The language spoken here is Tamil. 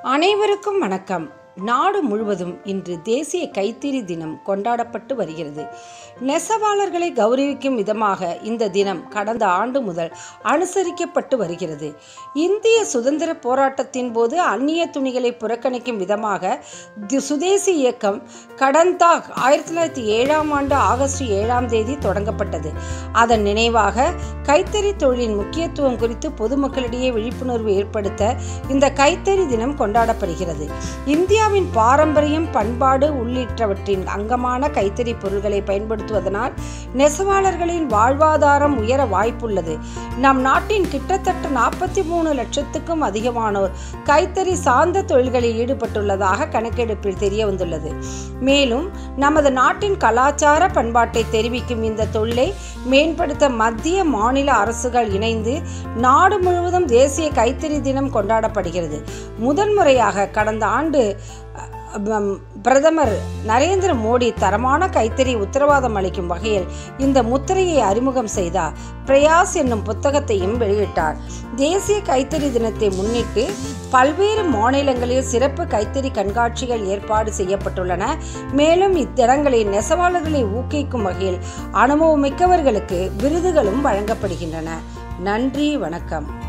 அனைவருக்கும் வணக்கம் நாடு முழுவதும் இன்று தேசிய கைத்தறி தினம் கொண்டாடப்பட்டு வருகிறது நெசவாளர்களை கௌரவிக்கும் விதமாக இந்த தினம் கடந்த ஆண்டு முதல் அனுசரிக்கப்பட்டு வருகிறது இந்திய சுதந்திர போராட்டத்தின் போது அந்நிய துணிகளை புறக்கணிக்கும் விதமாக தி- சுதேசி இயக்கம் கடந்த ஆயிரத்தி தொள்ளாயிரத்தி ஏழாம் ஆண்டு ஆகஸ்ட் ஏழாம் தேதி தொடங்கப்பட்டது அதன் நினைவாக கைத்தறி தொழிலின் முக்கியத்துவம் குறித்து பொதுமக்களிடையே விழிப்புணர்வு ஏற்படுத்த இந்த கைத்தறி தினம் கொண்டாடப்படுகிறது இந்தியாவின் பாரம்பரியம் பண்பாடு உள்ளிட்டவற்றின் அங்கமான கைத்தறி பொருள்களை பயன்படுத்துவதனால் நெசவாளர்களின் வாழ்வாதாரம் உயர வாய்ப்புள்ளது நம் நாட்டின் கிட்டத்தட்ட நாற்பத்தி மூணு லட்சத்துக்கும் அதிகமானோர் கைத்தறி சார்ந்த தொழில்களில் ஈடுபட்டுள்ளதாக கணக்கெடுப்பில் தெரிய வந்துள்ளது மேலும் நமது நாட்டின் கலாச்சார பண்பாட்டை தெரிவிக்கும் இந்த தொழிலை மேம்படுத்த மத்திய மாநில அரசுகள் இணைந்து நாடு முழுவதும் தேசிய கைத்தறி தினம் கொண்டாடப்படுகிறது முதன்முறையாக கடந்த ஆண்டு அஹ், பிரதமர் நரேந்திர மோடி தரமான கைத்தறி உத்தரவாதம் அளிக்கும் வகையில் இந்த முத்திரையை அறிமுகம் செய்தார் பிரயாஸ் என்னும் புத்தகத்தையும் வெளியிட்டார் தேசிய கைத்தறி தினத்தை முன்னிட்டு பல்வேறு மாநிலங்களில் சிறப்பு கைத்தறி கண்காட்சிகள் ஏற்பாடு செய்யப்பட்டுள்ளன மேலும் இத்தினங்களில் நெசவாளர்களை ஊக்குவிக்கும் வகையில் அனுபவமிக்கவர்களுக்கு விருதுகளும் வழங்கப்படுகின்றன நன்றி வணக்கம்